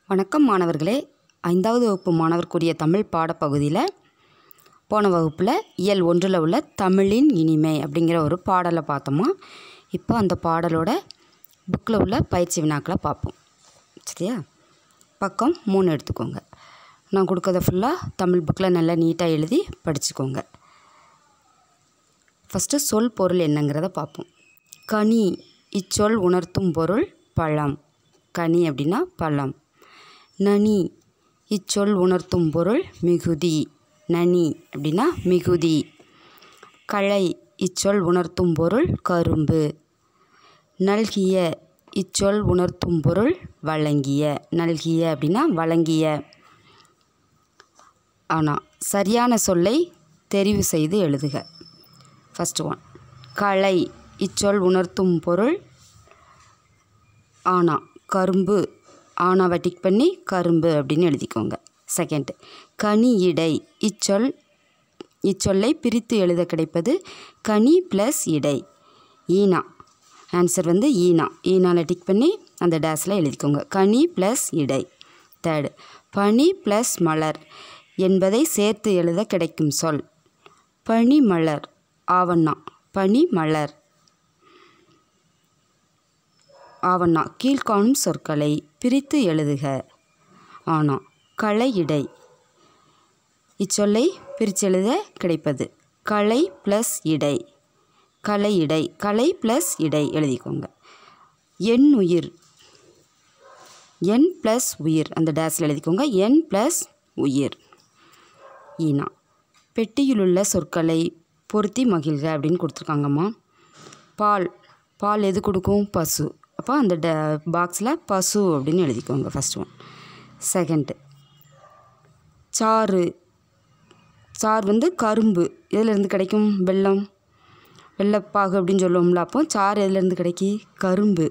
வணக்கம் மாணவர்களே ஐந்தாவது வகுப்பு மாணவர்க்குரிய தமிழ் பாடப்பகுதியில் போன வகுப்பில் இயல் ஒன்றில் உள்ள தமிழின் இனிமை அப்படிங்கிற ஒரு பாடலை பார்த்தோமா இப்போ அந்த பாடலோட புக்கில் உள்ள பயிற்சி வினாக்களை பார்ப்போம் சரியா பக்கம் மூணு எடுத்துக்கோங்க நான் கொடுக்கறத ஃபுல்லாக தமிழ் புக்கில் நல்லா நீட்டாக எழுதி படிச்சுக்கோங்க ஃபஸ்ட்டு சொல் பொருள் என்னங்கிறத பார்ப்போம் கனி இச்சொல் உணர்த்தும் பொருள் பழம் கனி அப்படின்னா பழம் நனி இச்சொல் உணர்த்தும் பொருள் மிகுதி நனி அப்படின்னா மிகுதி களை இச்சொல் உணர்த்தும் பொருள் கரும்பு நல்கிய இச்சொல் உணர்த்தும் பொருள் வழங்கிய நல்கிய அப்படின்னா வழங்கிய ஆனால் சரியான சொல்லை தெரிவு செய்து எழுதுக ஃபஸ்ட் ஒன் களை இச்சொல் உணர்த்தும் பொருள் ஆனா கரும்பு ஆனாவை டிக் பண்ணி கரும்பு அப்படின்னு எழுதிக்கோங்க செகண்ட் கனி இடை இச்சொல் இச்சொல்லை பிரித்து எழுத கிடைப்பது கனி ப்ளஸ் இடை ஈனா ஆன்சர் வந்து ஈனா ஈனாவில் டிக் பண்ணி அந்த டேஸில் எழுதிக்கோங்க கனி ப்ளஸ் இடை தேர்டு பனி ப்ளஸ் மலர் என்பதை சேர்த்து எழுத கிடைக்கும் சொல் பனி மலர் ஆவண்ணா பனி மலர் ஆவண்ணா கீழ்காணும் சொற்களை பிரித்து எழுதுக ஆனா களை இடை இச்சொல்லை பிரித்து எழுத கிடைப்பது களை ப்ளஸ் இடை களை இடை களை ப்ளஸ் இடை எழுதிக்கோங்க என் உயிர் என் ப்ளஸ் உயிர் அந்த டேஸில் எழுதிக்கோங்க என் ப்ளஸ் உயிர் ஈனா பெட்டியிலுள்ள சொற்களை பொருத்தி மகிழ்க அப்படின்னு கொடுத்துருக்காங்கம்மா பால் பால் எது கொடுக்கும் பசு அப்போ அந்த ட பாக்ஸில் பசு அப்படின்னு எழுதிக்கோங்க ஃபஸ்ட் ஒன் செகண்டு சாறு சாறு வந்து கரும்பு எதுலேருந்து கிடைக்கும் வெல்லம் வெள்ளப்பாகு அப்படின்னு சொல்லுவோம்ல அப்போ சாறு எதுலேருந்து கிடைக்கி கரும்பு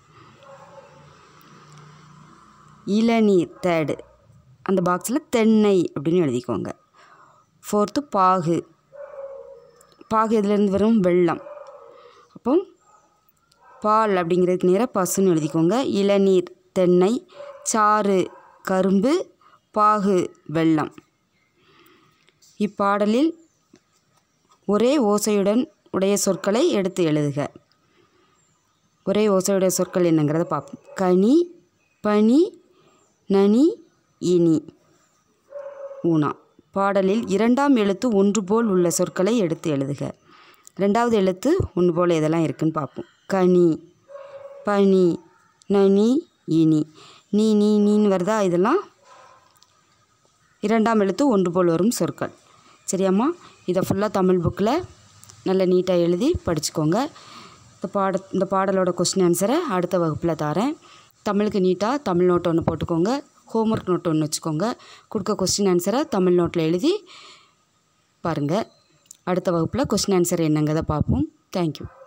இளநீர் தேர்டு அந்த பாக்ஸில் தென்னை அப்படின்னு எழுதிக்கோங்க ஃபோர்த்து பாகு பாகு எதுலேருந்து வரும் வெள்ளம் அப்போ பால் அப்படிங்கிறதுக்கு நேராக பசுன்னு எழுதிக்கோங்க இளநீர் தென்னை சாறு கரும்பு பாகு வெள்ளம் இப்பாடலில் ஒரே ஓசையுடன் உடைய சொற்களை எடுத்து எழுதுக ஒரே ஓசையுடைய சொற்கள் என்னங்கிறத பார்ப்போம் கனி பனி நனி இனி ஊனா பாடலில் இரண்டாம் எழுத்து ஒன்று போல் உள்ள சொற்களை எடுத்து எழுதுக ரெண்டாவது எழுத்து ஒன்று போல் எதெல்லாம் இருக்குன்னு பார்ப்போம் கனி பனி நனி இனி நீ நீ நீன்னு வருதா இதெல்லாம் இரண்டாம் எழுத்து ஒன்று போல் வரும் சொற்கள் சரியாம்மா இதை ஃபுல்லாக தமிழ் புக்கில் நல்ல நீட்டாக எழுதி படிச்சுக்கோங்க இந்த பாட இந்த பாடலோட கொஸ்டின் ஆன்சரை அடுத்த வகுப்பில் தரேன் தமிழுக்கு நீட்டாக தமிழ் நோட் ஒன்று போட்டுக்கோங்க ஹோம்ஒர்க் நோட் ஒன்று வச்சுக்கோங்க கொடுக்க கொஸ்டின் ஆன்சரை தமிழ் நோட்டில் எழுதி பாருங்கள் அடுத்த வகுப்பில் கொஸ்டின் ஆன்சர் என்னங்கிறத பார்ப்போம் தேங்க்யூ